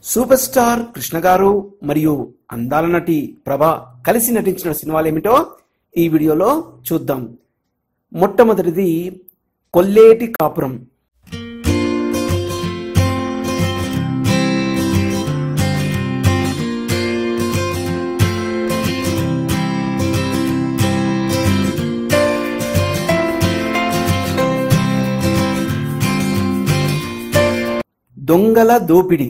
super star Krishna garu మరియు అందాల నటి ప్రభ కలిసి నటించిన సినిమాలు ఏమిటో ఈ వీడియోలో చూద్దాం మొట్టమొదటిది కొల్లేటి కాపురం దొంగల దోపిడి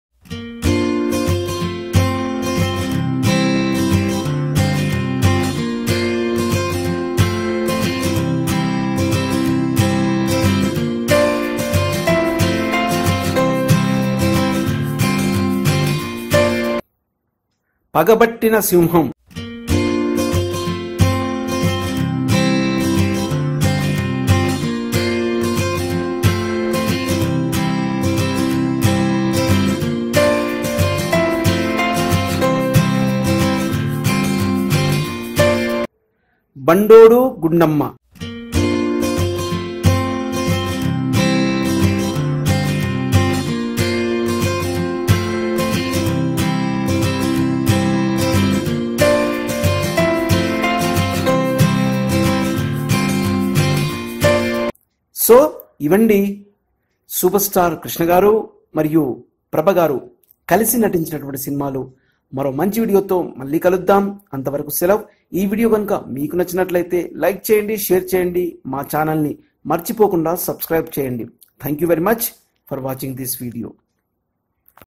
పగబట్టిన సింహం బండోడు గుండమ్మ సో ఇవండి సూపర్ స్టార్ కృష్ణ గారు మరియు ప్రభ గారు కలిసి నటించినటువంటి సినిమాలు మరో మంచి వీడియోతో మళ్ళీ కలుద్దాం అంతవరకు సెలవు ఈ వీడియో కనుక మీకు నచ్చినట్లయితే లైక్ చేయండి షేర్ చేయండి మా ఛానల్ని మర్చిపోకుండా సబ్స్క్రైబ్ చేయండి thank you very much for watching this video